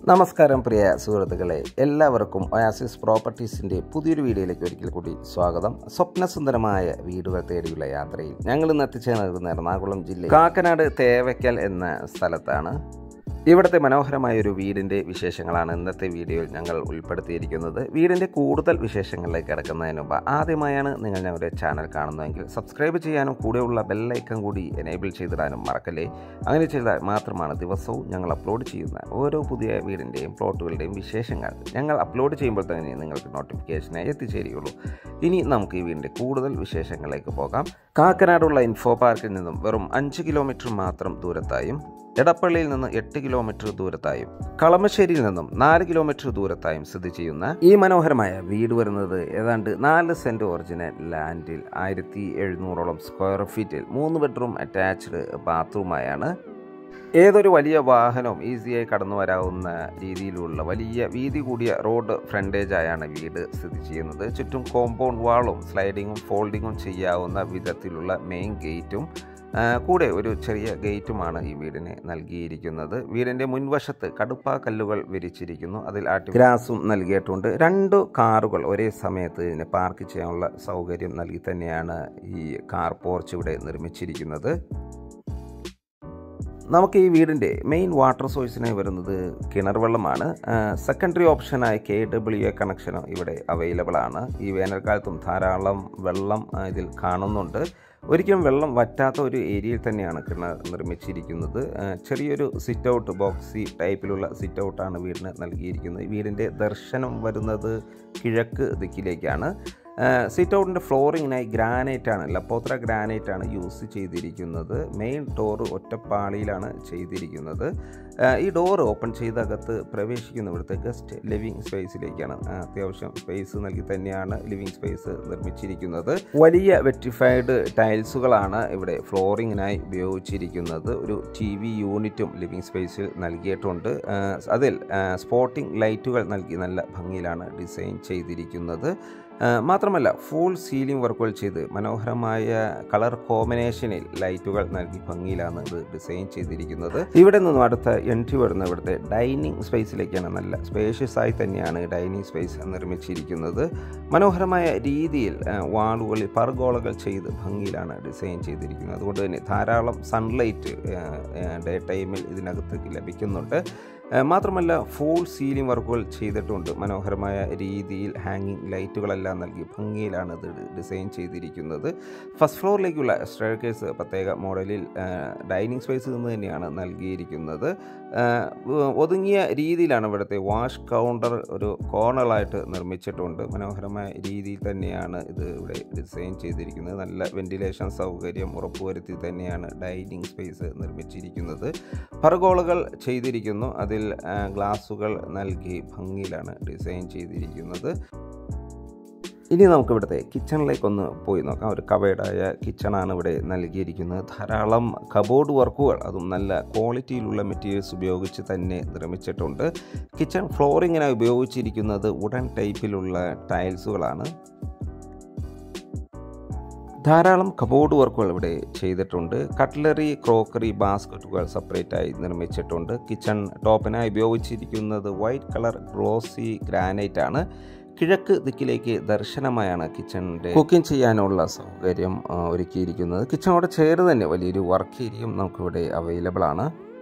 നമസ്കാരം പ്രിയ സുഹൃത്തുക്കളെ എല്ലാവർക്കും ഒയാസിസ് പ്രോപ്പർട്ടീസിൻ്റെ പുതിയൊരു വീഡിയോയിലേക്ക് ഒരിക്കൽ കൂടി സ്വാഗതം സ്വപ്നസുന്ദരമായ വീടുകൾ തേടിയുള്ള യാത്രയിൽ ഞങ്ങൾ ഇന്ന് എത്തിച്ചേർന്നിരുന്ന എറണാകുളം ജില്ല കാക്കനാട് തേവയ്ക്കൽ എന്ന സ്ഥലത്താണ് ഇവിടുത്തെ മനോഹരമായ ഒരു വീടിൻ്റെ വിശേഷങ്ങളാണ് ഇന്നത്തെ വീഡിയോയിൽ ഞങ്ങൾ ഉൾപ്പെടുത്തിയിരിക്കുന്നത് വീടിൻ്റെ കൂടുതൽ വിശേഷങ്ങളിലേക്ക് കിടക്കുന്നതിന് മുമ്പ് ആദ്യമായാണ് നിങ്ങൾ ഞങ്ങളുടെ ചാനൽ കാണുന്നതെങ്കിൽ സബ്സ്ക്രൈബ് ചെയ്യാനും കൂടെയുള്ള ബെല്ലൈക്കൺ കൂടി എനേബിൾ ചെയ്തിടാനും മറക്കല്ലേ അങ്ങനെ ചെയ്താൽ മാത്രമാണ് ദിവസവും ഞങ്ങൾ അപ്ലോഡ് ചെയ്യുന്ന ഓരോ പുതിയ വീടിൻ്റെയും പ്ലോട്ടുകളുടെയും വിശേഷങ്ങൾ ഞങ്ങൾ അപ്ലോഡ് ചെയ്യുമ്പോൾ തന്നെ നിങ്ങൾക്ക് നോട്ടിഫിക്കേഷനായി എത്തിച്ചേരുകയുള്ളൂ ഇനി നമുക്ക് ഈ വീടിൻ്റെ കൂടുതൽ വിശേഷങ്ങളിലേക്ക് പോകാം കാക്കനാടുള്ള ഇൻഫോ പാർക്കിൽ നിന്നും വെറും അഞ്ച് കിലോമീറ്റർ മാത്രം ദൂരത്തായും എടപ്പള്ളിയിൽ നിന്ന് എട്ട് കിലോമീറ്റർ ദൂരത്തായും കളമശ്ശേരിയിൽ നിന്നും നാല് കിലോമീറ്റർ ദൂരത്തായും സ്ഥിതി ചെയ്യുന്ന ഈ മനോഹരമായ വീട് വരുന്നത് ഏതാണ്ട് നാല് സെന്റ് ഒറിജിനൽ ലാൻഡിൽ ആയിരത്തി എഴുന്നൂറോളം സ്ക്വയർ ഫീറ്റിൽ മൂന്ന് ബെഡ്റൂം അറ്റാച്ച്ഡ് ബാത്റൂമായാണ് ഏതൊരു വലിയ വാഹനവും ഈസിയായി കടന്നു വരാവുന്ന രീതിയിലുള്ള വലിയ വീതി കൂടിയ റോഡ് ഫ്രണ്ടേജായാണ് വീട് സ്ഥിതി ചെയ്യുന്നത് ചുറ്റും കോമ്പൗണ്ട് വാളും സ്ലൈഡിങ്ങും ഫോൾഡിങ്ങും ചെയ്യാവുന്ന വിധത്തിലുള്ള മെയിൻ ഗേറ്റും ആ, കൂടെ ഒരു ചെറിയ ഗേറ്റുമാണ് ഈ വീടിന് നൽകിയിരിക്കുന്നത് വീടിൻ്റെ മുൻവശത്ത് കടുപ്പ കല്ലുകൾ വിരിച്ചിരിക്കുന്നു അതിൽ ആട്ടി ഗ്രാസും നൽകിയിട്ടുണ്ട് രണ്ട് കാറുകൾ ഒരേ സമയത്ത് ഇതിന് പാർക്ക് ചെയ്യാനുള്ള സൗകര്യം നൽകി തന്നെയാണ് ഈ കാർ പോർച്ച് ഇവിടെ നിർമ്മിച്ചിരിക്കുന്നത് നമുക്ക് ഈ വീടിൻ്റെ മെയിൻ വാട്ടർ സോഴ്സിനായി വരുന്നത് കിണർ വെള്ളമാണ് സെക്കൻഡറി ഓപ്ഷനായി കെ ഡബ്ല്യു എ കണക്ഷനും ഇവിടെ അവൈലബിൾ ആണ് ഈ വേനൽക്കാലത്തും ധാരാളം വെള്ളം ആ, ഇതിൽ കാണുന്നുണ്ട് ഒരിക്കലും വെള്ളം വറ്റാത്ത ഒരു ഏരിയയിൽ തന്നെയാണ് കിണർ നിർമ്മിച്ചിരിക്കുന്നത് ആ, ചെറിയൊരു സിറ്റ് ഔട്ട് ബോക്സി ടൈപ്പിലുള്ള സിറ്റ് ഔട്ടാണ് വീടിന് നൽകിയിരിക്കുന്നത് ഈ വീടിൻ്റെ ദർശനം വരുന്നത് കിഴക്ക് ദിക്കിലേക്കാണ് സിറ്റ് ഔട്ടിൻ്റെ ഫ്ലോറിങ്ങിനായി ഗ്രാനൈറ്റ് ആണ് ലപ്പോത്ര ഗ്രാനൈറ്റ് ആണ് യൂസ് ചെയ്തിരിക്കുന്നത് മെയിൻ ഡോറ് ഒറ്റപ്പാളിയിലാണ് ചെയ്തിരിക്കുന്നത് ആ, ഈ ഡോർ ഓപ്പൺ ചെയ്ത് അകത്ത് പ്രവേശിക്കുന്ന ഇവിടുത്തെ ഗസ്റ്റ് ലിവിങ് സ്പേസിലേക്കാണ് ആ, അത്യാവശ്യം സ്പേസ് നൽകി തന്നെയാണ് ലിവിങ് സ്പേസ് നിർമ്മിച്ചിരിക്കുന്നത് വലിയ വെറ്റിഫൈഡ് ടൈൽസുകളാണ് ഇവിടെ ഫ്ലോറിങ്ങിനായി ഉപയോഗിച്ചിരിക്കുന്നത് ഒരു ടി വി യൂണിറ്റും ലിവിങ് സ്പേസിൽ നൽകിയിട്ടുണ്ട് ആ, അതിൽ സ്പോട്ടിംഗ് ലൈറ്റുകൾ നൽകി നല്ല ഭംഗിയിലാണ് ഡിസൈൻ ചെയ്തിരിക്കുന്നത് ആ, മാത്രമല്ല ഫുൾ സീലിംഗ് വർക്കുകൾ ചെയ്ത് മനോഹരമായ കളർ കോമ്പിനേഷനിൽ ലൈറ്റുകൾ നൽകി ഭംഗിയിലാണ് ഇത് ഡിസൈൻ ചെയ്തിരിക്കുന്നത് ഇവിടെ നിന്നും അടുത്ത എൻട്രി വരുന്ന ഇവിടുത്തെ ഡൈനിങ് സ്പേസിലേക്കാണ് നല്ല സ്പേഷ്യസ് ആയി തന്നെയാണ് ഡൈനിങ് സ്പേസ് നിർമ്മിച്ചിരിക്കുന്നത് മനോഹരമായ രീതിയിൽ ആ, വാളുകളിൽ പർഗോളകൾ ചെയ്ത് ഭംഗിയിലാണ് ഡിസൈൻ ചെയ്തിരിക്കുന്നത് അതുകൊണ്ട് തന്നെ ധാരാളം സൺലൈറ്റ് ഡേ ടൈമിൽ ഇതിനകത്ത് ലഭിക്കുന്നുണ്ട് ആ, മാത്രമല്ല ഫുൾ സീലിംഗ് വർക്കുകൾ ചെയ്തിട്ടുണ്ട് മനോഹരമായ രീതിയിൽ ഹാങ്ങിങ് ലൈറ്റുകളെല്ലാം നൽകി ഭംഗിയിലാണ് ഇത് ഡിസൈൻ ചെയ്തിരിക്കുന്നത് ഫസ്റ്റ് ഫ്ലോറിലേക്കുള്ള സ്റ്റെയർകേസ് പ്രത്യേക മോഡലിൽ ഡൈനിങ് സ്പേസ് നിന്ന് തന്നെയാണ് നൽകിയിരിക്കുന്നത് ആ, ഒതുങ്ങിയ രീതിയിലാണ് ഇവിടുത്തെ വാഷ് കൗണ്ടർ ഒരു കോർണറായിട്ട് നിർമ്മിച്ചിട്ടുണ്ട് മനോഹരമായ രീതിയിൽ തന്നെയാണ് ഇത് ഇവിടെ ഡിസൈൻ ചെയ്തിരിക്കുന്നത് നല്ല വെന്റിലേഷൻ സൗകര്യം ഉറപ്പുവരുത്തി തന്നെയാണ് ഡൈനിങ് സ്പേസ് നിർമ്മിച്ചിരിക്കുന്നത് പർഗോളുകൾ ചെയ്തിരിക്കുന്നു അതിൽ ആ, ഗ്ലാസുകൾ നൽകി ഭംഗിയിലാണ് ഡിസൈൻ ചെയ്തിരിക്കുന്നത് ഇനി നമുക്ക് ഇവിടുത്തെ കിച്ചണിലേക്ക് ഒന്ന് പോയി നോക്കാം ഒരു കവേഡായ കിച്ചണാണ് ഇവിടെ നൽകിയിരിക്കുന്നത് ധാരാളം കബോർഡ് വർക്കുകൾ അതും നല്ല ക്വാളിറ്റിയിലുള്ള മെറ്റീരിയൽസ് ഉപയോഗിച്ച് തന്നെ നിർമ്മിച്ചിട്ടുണ്ട് കിച്ചൺ ഫ്ലോറിങ്ങിനായി ഉപയോഗിച്ചിരിക്കുന്നത് ഉടൻ ടൈപ്പിലുള്ള ടൈൽസുകളാണ് ധാരാളം കബോർഡ് വർക്കുകൾ ഇവിടെ ചെയ്തിട്ടുണ്ട് കട്ട്ലറി ക്രോക്കറി ബാസ്ക്കറ്റുകൾ സെപ്പറേറ്റ് ആയി നിർമ്മിച്ചിട്ടുണ്ട് കിച്ചൺ ടോപ്പിനായി ഉപയോഗിച്ചിരിക്കുന്നത് വൈറ്റ് കളർ ഗ്ലോസി ഗ്രാനൈറ്റ് ആണ് കിഴക്ക് ദിക്കിലേക്ക് ദർശനമായാണ് കിച്ചണിൻ്റെ കുക്കിംഗ് ചെയ്യാനുള്ള സൗകര്യം ആ, ഒരുക്കിയിരിക്കുന്നത് കിച്ചണോട് ചേർന്ന് തന്നെ വലിയൊരു വർക്ക് ഏരിയയും നമുക്കിവിടെ അവൈലബിൾ ആണ്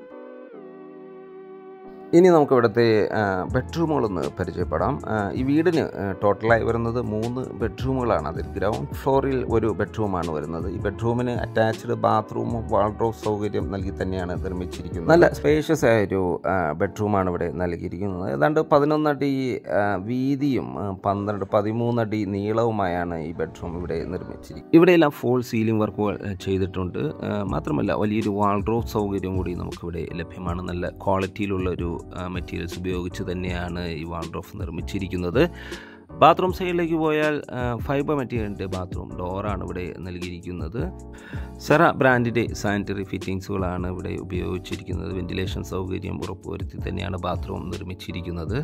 ഇനി നമുക്ക് ഇവിടുത്തെ ബെഡ്റൂമുകളൊന്ന് പരിചയപ്പെടാം ആ, ഈ വീടിന് ആ, ടോട്ടലായി വരുന്നത് മൂന്ന് ബെഡ്റൂമുകളാണ് അതിൽ ഗ്രൗണ്ട് ഫ്ലോറിൽ ഒരു ബെഡ്റൂമാണ് വരുന്നത് ഈ ബെഡ്റൂമിന് അറ്റാച്ച്ഡ് ബാത്റൂമും വാൾഡ്രോബ് സൗകര്യം നൽകി തന്നെയാണ് നിർമ്മിച്ചിരിക്കുന്നത് നല്ല സ്പേഷ്യസ് ആയ ഒരു ആ, ബെഡ്റൂമാണ് ഇവിടെ നൽകിയിരിക്കുന്നത് ഏതാണ്ട് പതിനൊന്നടി ആ, വീതിയും ആ, പന്ത്രണ്ട് പതിമൂന്നടി നീളവുമായാണ് ഈ ബെഡ്റൂം ഇവിടെ നിർമ്മിച്ചിരിക്കുന്നത് ഇവിടെയെല്ലാം ഫോൾ സീലിംഗ് വർക്കുകൾ ആ, ചെയ്തിട്ടുണ്ട് ആ, മാത്രമല്ല വലിയൊരു വാൾഡ്രോബ് സൗകര്യം കൂടി നമുക്കിവിടെ ലഭ്യമാണ് നല്ല ക്വാളിറ്റിയിലുള്ള ഒരു മെറ്റീരിയൽസ് ഉപയോഗിച്ച് തന്നെയാണ് ഈ വാൾഡ്രോഫ് നിർമ്മിച്ചിരിക്കുന്നത് ബാത്റൂം സൈഡിലേക്ക് പോയാൽ ആ, ഫൈബർ മെറ്റീരിയലിൻ്റെ ബാത്റൂം ഡോറാണ് ഇവിടെ നൽകിയിരിക്കുന്നത് സെറ ബ്രാൻഡിൻ്റെ സാനിറ്ററി ഫിറ്റിങ്സുകളാണ് ഇവിടെ ഉപയോഗിച്ചിരിക്കുന്നത് വെന്റിലേഷൻ സൗകര്യം ഉറപ്പുവരുത്തി തന്നെയാണ് ബാത്റൂം നിർമ്മിച്ചിരിക്കുന്നത്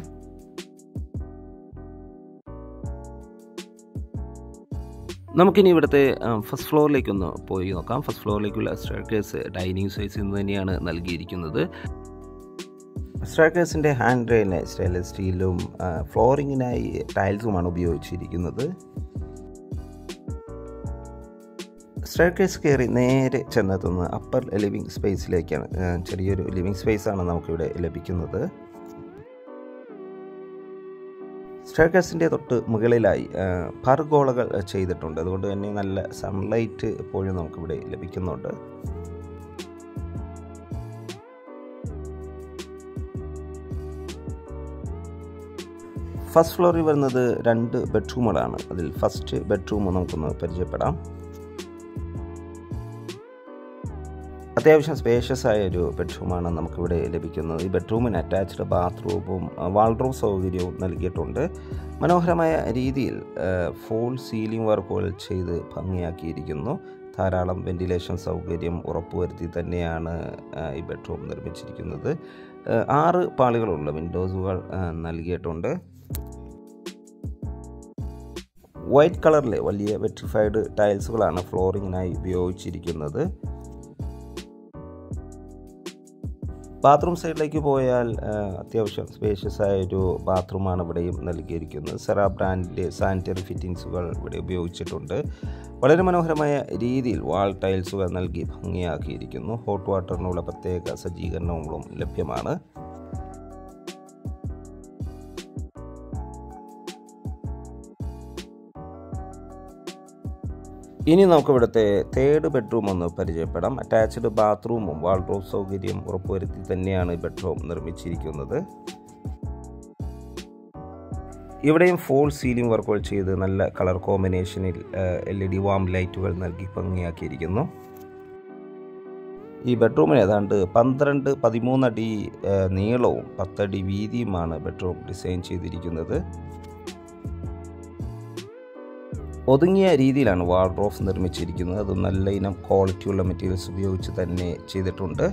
നമുക്കിനി ഇവിടുത്തെ ഫസ്റ്റ് ഫ്ലോറിലേക്കൊന്ന് പോയി നോക്കാം ഫസ്റ്റ് ഫ്ലോറിലേക്കുള്ള സ്റ്റെയർകേസ് ഡൈനിങ് സൈസിൽ നിന്ന് തന്നെയാണ് നൽകിയിരിക്കുന്നത് സ്ട്രൈക്കേഴ്സിൻ്റെ ഹാൻഡ് റെയിലിന് സ്റ്റെയിൻലെസ് സ്റ്റീലും ഫ്ലോറിങ്ങിനായി ടൈൽസുമാണ് ഉപയോഗിച്ചിരിക്കുന്നത് സ്റ്റേർക്കേസ് കയറി നേരെ ചെന്നെത്തുന്ന അപ്പർ ലിവിങ് സ്പേസിലേക്കാണ് ചെറിയൊരു ലിവിങ് സ്പേസാണ് നമുക്കിവിടെ ലഭിക്കുന്നത് സ്റ്റേർക്കേസിൻ്റെ തൊട്ട് മുകളിലായി പർഗോളകൾ ചെയ്തിട്ടുണ്ട് അതുകൊണ്ട് തന്നെ നല്ല സൺലൈറ്റ് എപ്പോഴും നമുക്കിവിടെ ലഭിക്കുന്നുണ്ട് ഫസ്റ്റ് ഫ്ലോറിൽ വരുന്നത് രണ്ട് ബെഡ്റൂമുകളാണ് അതിൽ ഫസ്റ്റ് ബെഡ്റൂം നമുക്കൊന്ന് പരിചയപ്പെടാം അത്യാവശ്യം സ്പേഷ്യസ് ആയ ഒരു ബെഡ്റൂമാണ് നമുക്കിവിടെ ലഭിക്കുന്നത് ഈ ബെഡ്റൂമിന് അറ്റാച്ച്ഡ് ബാത്റൂമും വാൾഡ്രോബ് സൗകര്യവും നൽകിയിട്ടുണ്ട് മനോഹരമായ രീതിയിൽ ഫോൾ സീലിംഗ് വർക്കുകൾ ചെയ്ത് ഭംഗിയാക്കിയിരിക്കുന്നു ധാരാളം വെന്റിലേഷൻ സൗകര്യം ഉറപ്പുവരുത്തി തന്നെയാണ് ഈ ബെഡ്റൂം നിർമ്മിച്ചിരിക്കുന്നത് ആറ് പാളികളുള്ള വിൻഡോസുകൾ നൽകിയിട്ടുണ്ട് വൈറ്റ് കളറിലെ വലിയ വെട്രിഫൈഡ് ടൈൽസുകളാണ് ഫ്ലോറിങ്ങിനായി ഉപയോഗിച്ചിരിക്കുന്നത് ബാത്റൂം സൈഡിലേക്ക് പോയാൽ അത്യാവശ്യം സ്പേഷ്യസ് ആയ ഒരു ബാത്റൂമാണ് ഇവിടെയും നൽകിയിരിക്കുന്നത് സെറ ബ്രാൻഡിൻ്റെ സാനിറ്ററി ഫിറ്റിങ്സുകൾ ഇവിടെ ഉപയോഗിച്ചിട്ടുണ്ട് വളരെ മനോഹരമായ രീതിയിൽ വാൾ ടൈൽസുകൾ നൽകി ഭംഗിയാക്കിയിരിക്കുന്നു ഹോട്ട് വാട്ടറിനുള്ള പ്രത്യേക സജ്ജീകരണങ്ങളും ലഭ്യമാണ് ഇനി നമുക്ക് ഇവിടുത്തെ തേർഡ് ബെഡ്റൂം ഒന്ന് പരിചയപ്പെടാം അറ്റാച്ച്ഡ് ബാത്റൂമും വാൾഡ്രോബ് സൗകര്യം ഉറപ്പുവരുത്തി തന്നെയാണ് ബെഡ്റൂം നിർമ്മിച്ചിരിക്കുന്നത് ഇവിടെയും ഫോൾ സീലിംഗ് വർക്കുകൾ ചെയ്ത് നല്ല കളർ കോമ്പിനേഷനിൽ എൽ ഇ ഡി വാം ലൈറ്റുകൾ നൽകി ഭംഗിയാക്കിയിരിക്കുന്നു ഈ ബെഡ്റൂമിന് ഏതാണ്ട് പന്ത്രണ്ട് പതിമൂന്നടി നീളവും പത്തടി വീതിയുമാണ് ബെഡ്റൂം ഡിസൈൻ ചെയ്തിരിക്കുന്നത് ഒതുങ്ങിയ രീതിയിലാണ് വാർഡ്രോഫ് നിർമ്മിച്ചിരിക്കുന്നത് അത് നല്ല ഇനം ക്വാളിറ്റിയുള്ള മെറ്റീരിയൽസ് ഉപയോഗിച്ച് തന്നെ ചെയ്തിട്ടുണ്ട്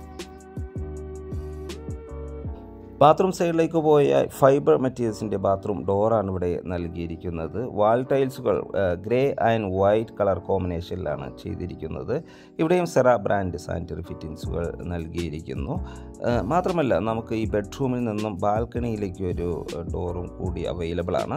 ബാത്റൂം സൈഡിലേക്ക് പോയ ഫൈബർ മെറ്റീരിയൽസിൻ്റെ ബാത്റൂം ഡോറാണ് ഇവിടെ നൽകിയിരിക്കുന്നത് വാൾ ടൈൽസുകൾ ഗ്രേ ആൻഡ് വൈറ്റ് കളർ കോമ്പിനേഷനിലാണ് ചെയ്തിരിക്കുന്നത് ഇവിടെയും സെറ ബ്രാൻഡ് സാനിറ്ററി ഫിറ്റിങ്സുകൾ നൽകിയിരിക്കുന്നു മാത്രമല്ല നമുക്ക് ഈ ബെഡ്റൂമിൽ നിന്നും ബാൽക്കണിയിലേക്ക് ഒരു ഡോറും കൂടി അവൈലബിൾ ആണ്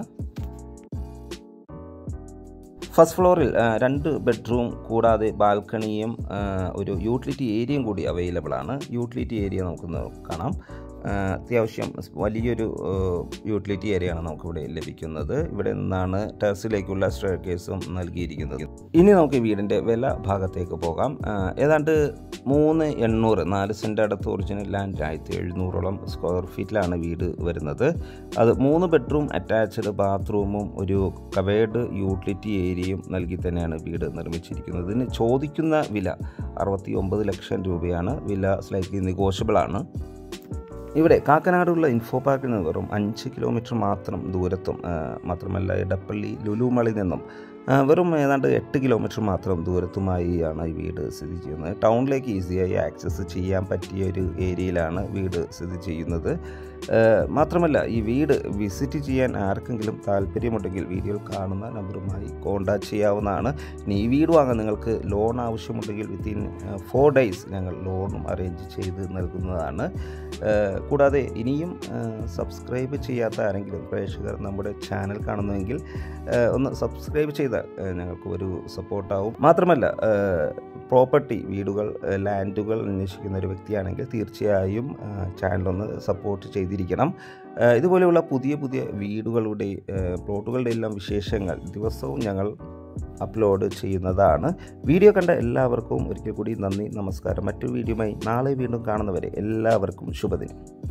ഫസ്റ്റ് ഫ്ലോറിൽ രണ്ട് ബെഡ്റൂം കൂടാതെ ബാൽക്കണിയും ഒരു യൂട്ടിലിറ്റി ഏരിയയും കൂടി അവൈലബിൾ ആണ് യൂട്ടിലിറ്റി ഏരിയ നമുക്കൊന്ന് കാണാം അത്യാവശ്യം വലിയൊരു യൂട്ടിലിറ്റി ഏരിയയാണ് നമുക്കിവിടെ ലഭിക്കുന്നത് ഇവിടെ നിന്നാണ് ടെറസിലേക്കുള്ള സ്റ്റെയർ കേസും നൽകിയിരിക്കുന്നത് ഇനി നമുക്ക് വീടിൻ്റെ വില ഭാഗത്തേക്ക് പോകാം ഏതാണ്ട് മൂന്ന് എണ്ണൂറ് നാല് സെൻറ്റ് അടുത്ത് ഒറിജിനൽ ലാൻഡ് ആയിരത്തി എഴുന്നൂറോളം സ്ക്വയർ ഫീറ്റിലാണ് വീട് വരുന്നത് അത് മൂന്ന് ബെഡ്റൂം അറ്റാച്ച്ഡ് ബാത്റൂമും ഒരു കവേഡ് യൂട്ടിലിറ്റി ഏരിയയും നൽകി തന്നെയാണ് വീട് നിർമ്മിച്ചിരിക്കുന്നത് ഇതിന് ചോദിക്കുന്ന വില അറുപത്തി ഒമ്പത് ലക്ഷം രൂപയാണ് വില സ്ലൈറ്റ്ലി നെഗോഷ്യബിൾ ആണ് ഇവിടെ കാക്കനാടുള്ള ഇൻഫോ പാർക്കിൽ നിന്ന് വെറും അഞ്ച് കിലോമീറ്റർ മാത്രം ദൂരത്തും മാത്രമല്ല ഇടപ്പള്ളി ലുലുമളിൽ നിന്നും വെറും ഏതാണ്ട് എട്ട് കിലോമീറ്റർ മാത്രം ദൂരത്തുമായിയാണ് ഈ വീട് സ്ഥിതി ചെയ്യുന്നത് ടൗണിലേക്ക് ഈസിയായി ആക്സസ് ചെയ്യാൻ പറ്റിയ ഒരു ഏരിയയിലാണ് വീട് സ്ഥിതി ചെയ്യുന്നത് മാത്രമല്ല ഈ വീട് വിസിറ്റ് ചെയ്യാൻ ആർക്കെങ്കിലും താല്പര്യമുണ്ടെങ്കിൽ വീഡിയോയിൽ കാണുന്ന നമ്പറുമായി കോൺടാക്ട് ചെയ്യാവുന്നതാണ് ഇനി ഈ വീട് വാങ്ങാൻ നിങ്ങൾക്ക് ലോൺ ആവശ്യമുണ്ടെങ്കിൽ വിത്തിൻ ഫോർ ഡേയ്സ് ഞങ്ങൾ ലോണും അറേഞ്ച് ചെയ്ത് നൽകുന്നതാണ് കൂടാതെ ഇനിയും സബ്സ്ക്രൈബ് ചെയ്യാത്ത ആരെങ്കിലും പ്രേക്ഷകർ നമ്മുടെ ചാനൽ കാണുന്നുവെങ്കിൽ ഒന്ന് സബ്സ്ക്രൈബ് ചെയ്താൽ ഞങ്ങൾക്ക് ഒരു സപ്പോർട്ടാവും മാത്രമല്ല പ്രോപ്പർട്ടി വീടുകൾ ലാൻഡുകൾ അന്വേഷിക്കുന്ന ഒരു വ്യക്തിയാണെങ്കിൽ തീർച്ചയായും ചാനലൊന്ന് സപ്പോർട്ട് ചെയ്തിരിക്കണം ഇതുപോലെയുള്ള പുതിയ പുതിയ വീടുകളുടെ പ്ലോട്ടുകളുടെ എല്ലാം വിശേഷങ്ങൾ ദിവസവും ഞങ്ങൾ അപ്ലോഡ് ചെയ്യുന്നതാണ് വീഡിയോ കണ്ട എല്ലാവർക്കും ഒരിക്കൽ കൂടി നന്ദി നമസ്കാരം മറ്റൊരു വീഡിയോയുമായി നാളെ വീണ്ടും കാണുന്നവരെ എല്ലാവർക്കും ശുഭദിനം